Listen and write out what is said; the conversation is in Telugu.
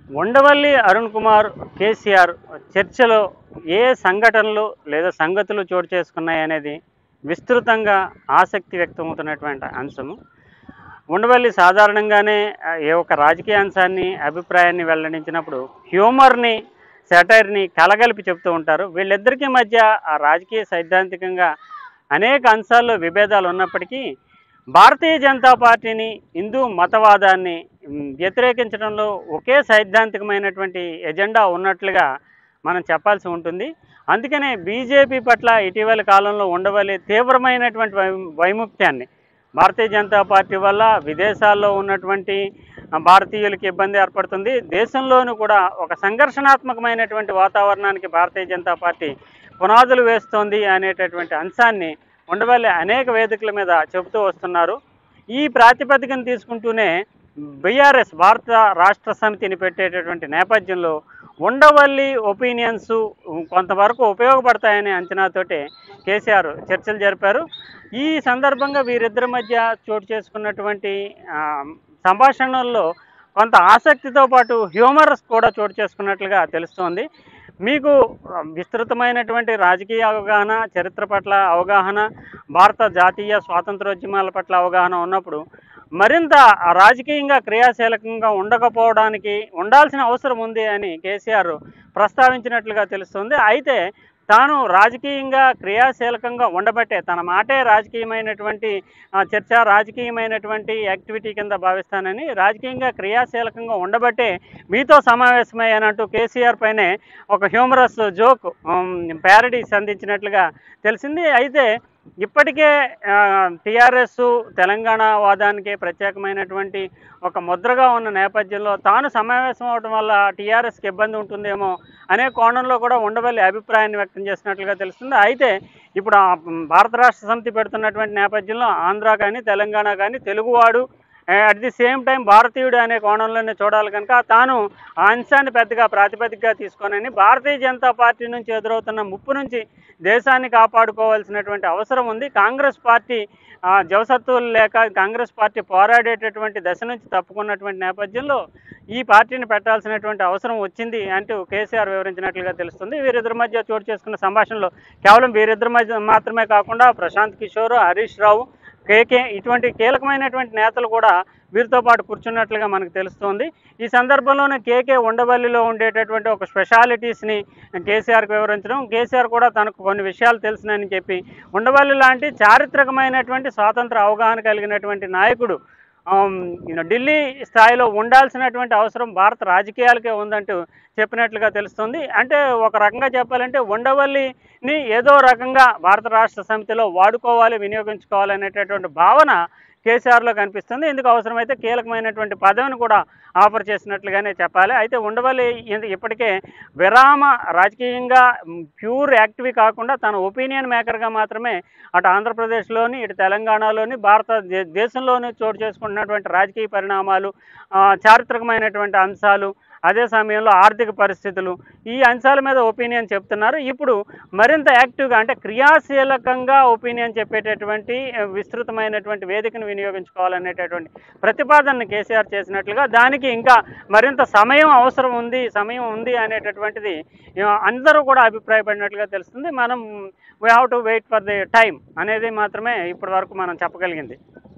ఉండవల్లి అరుణ్ కుమార్ కేసీఆర్ చర్చలో ఏ సంఘటనలు లేదా సంగతులు చోటు చేసుకున్నాయి అనేది విస్తృతంగా ఆసక్తి వ్యక్తమవుతున్నటువంటి అంశము ఉండవల్లి సాధారణంగానే ఆ, ఏ ఒక రాజకీయ అంశాన్ని అభిప్రాయాన్ని వెల్లడించినప్పుడు హ్యూమర్ని సెటైర్ని కలగలిపి చెప్తూ ఉంటారు వీళ్ళిద్దరికీ మధ్య ఆ రాజకీయ సైద్ధాంతికంగా అనేక అంశాల్లో విభేదాలు ఉన్నప్పటికీ భారతీయ జనతా పార్టీని హిందూ మతవాదాన్ని మ్, వ్యతిరేకించడంలో ఒకే సైద్ధాంతికమైనటువంటి ఎజెండా ఉన్నట్లుగా మనం చెప్పాల్సి ఉంటుంది అందుకనే బీజేపీ పట్ల ఇటీవల కాలంలో ఉండవల్లి తీవ్రమైనటువంటి వై వైముఖ్యాన్ని భారతీయ జనతా పార్టీ వల్ల విదేశాల్లో ఉన్నటువంటి ఆ, భారతీయులకి ఇబ్బంది ఏర్పడుతుంది దేశంలోనూ కూడా ఒక సంఘర్షణాత్మకమైనటువంటి వాతావరణానికి భారతీయ జనతా పార్టీ పునాదులు వేస్తోంది అనేటటువంటి అంశాన్ని ఉండవల్లి అనేక వేదికల మీద చెబుతూ వస్తున్నారు ఈ ప్రాతిపదికను తీసుకుంటూనే బీఆర్ఎస్ భారత రాష్ట్ర సమితిని పెట్టేటటువంటి నేపథ్యంలో ఉండవల్లి ఒపీనియన్స్ కొంతవరకు ఉపయోగపడతాయనే అంచనాతోటే కేసీఆర్ చర్చలు జరిపారు ఈ సందర్భంగా వీరిద్దరి మధ్య చోటు చేసుకున్నటువంటి ఆ, సంభాషణల్లో కొంత ఆసక్తితో పాటు హ్యూమరస్ కూడా చోటు చేసుకున్నట్లుగా తెలుస్తోంది మీకు ఆ, విస్తృతమైనటువంటి రాజకీయ అవగాహన చరిత్ర పట్ల అవగాహన భారత జాతీయ స్వాతంత్రోద్యమాల పట్ల అవగాహన ఉన్నప్పుడు మరింత రాజకీయంగా క్రియాశీలకంగా ఉండకపోవడానికి ఉండాల్సిన అవసరం ఉంది అని కేసీఆర్ ప్రస్తావించినట్లుగా తెలుస్తుంది అయితే తాను రాజకీయంగా క్రియాశీలకంగా ఉండబట్టే తన మాటే రాజకీయమైనటువంటి ఆ, చర్చ రాజకీయమైనటువంటి యాక్టివిటీ కింద భావిస్తానని రాజకీయంగా క్రియాశీలకంగా ఉండబట్టే మీతో సమావేశమయ్యానంటూ కేసీఆర్ పైనే ఒక హ్యూమరస్ జోక్ ప్యారడీ సంధించినట్లుగా తెలిసింది అయితే ఇప్పటికే టీఆర్ఎస్ తెలంగాణ వాదానికి ప్రత్యేకమైనటువంటి ఒక ముద్రగా ఉన్న నేపథ్యంలో తాను సమావేశం అవడం వల్ల టీఆర్ఎస్కి ఇబ్బంది ఉంటుందేమో అనే కోణంలో కూడా ఉండవల్లి అభిప్రాయాన్ని వ్యక్తం చేసినట్లుగా తెలుస్తుంది అయితే ఇప్పుడు ఆ, మ్, భారత రాష్ట్ర సమితి పెడుతున్నటువంటి నేపథ్యంలో ఆంధ్ర కానీ తెలంగాణ కానీ తెలుగువాడు అట్ ది సేమ్ టైం భారతీయుడు అనే కోణంలోనే చూడాలి కనుక తాను ఆ అంశాన్ని పెద్దగా ప్రాతిపదికగా తీసుకోనని భారతీయ జనతా పార్టీ నుంచి ఎదురవుతున్న ముప్పు నుంచి దేశాన్ని కాపాడుకోవాల్సినటువంటి అవసరం ఉంది కాంగ్రెస్ పార్టీ ఆ, జవసత్తువులు లేక కాంగ్రెస్ పార్టీ పోరాడేటటువంటి దశ నుంచి తప్పుకున్నటువంటి నేపథ్యంలో ఈ పార్టీని పెట్టాల్సినటువంటి అవసరం వచ్చింది అంటూ కేసీఆర్ వివరించినట్లుగా తెలుస్తుంది వీరిద్దరి మధ్య చోటు చేసుకున్న సంభాషణలో కేవలం వీరిద్దరి మధ్య మాత్రమే కాకుండా ప్రశాంత్ కిషోర్ హరీష్ రావు కేకే ఇటువంటి కీలకమైనటువంటి నేతలు కూడా వీరితో పాటు కూర్చున్నట్లుగా మనకు తెలుస్తోంది ఈ సందర్భంలోనే కేకే ఉండవల్లిలో ఉండేటటువంటి ఒక స్పెషాలిటీస్ని కేసీఆర్కి వివరించడం కేసీఆర్ కూడా తనకు కొన్ని విషయాలు తెలుసునని చెప్పి ఉండవల్లి లాంటి చారిత్రకమైనటువంటి స్వాతంత్ర అవగాహన కలిగినటువంటి నాయకుడు ఆమ్, ఈయన ఢిల్లీ స్థాయిలో ఉండాల్సినటువంటి అవసరం భారత రాజకీయాలకే ఉందంటూ చెప్పినట్లుగా తెలుస్తుంది అంటే ఒక రకంగా చెప్పాలంటే ఉండవల్లిని ఏదో రకంగా భారత రాష్ట్ర సమితిలో వాడుకోవాలి వినియోగించుకోవాలి అనేటటువంటి భావన కేసీఆర్లో కనిపిస్తుంది ఇందుకు అవసరమైతే కీలకమైనటువంటి పదవిని కూడా ఆఫర్ చేసినట్లుగానే చెప్పాలి అయితే ఉండవల్లి ఇంత- ఇప్పటికే విరామ రాజకీయంగా ప్యూర్ యాక్టివ్ కాకుండా తన ఒపీనియన్ మేకర్గా మాత్రమే అటు ఆంధ్రప్రదేశ్లోని ఇటు తెలంగాణలోని భారత దే- దేశంలోని చోటు చేసుకుంటున్నటువంటి రాజకీయ పరిణామాలు ఆ, చారిత్రకమైనటువంటి అంశాలు అదే సమయంలో ఆర్థిక పరిస్థితులు ఈ అంశాల మీద ఒపీనియన్ చెప్తున్నారు ఇప్పుడు మరింత యాక్టివ్గా అంటే క్రియాశీలకంగా ఒపీనియన్ చెప్పేటటువంటి ఆ, విస్తృతమైనటువంటి వేదికను వినియోగించుకోవాలనేటటువంటి ప్రతిపాదనను కేసీఆర్ చేసినట్లుగా దానికి ఇంకా మరింత సమయం అవసరం ఉంది సమయం ఉంది అనేటటువంటిది ఆ, అందరూ కూడా అభిప్రాయపడినట్లుగా తెలుస్తుంది మనం we have to wait for the time అనేది మాత్రమే ఇప్పటి వరకు మనం చెప్పగలిగింది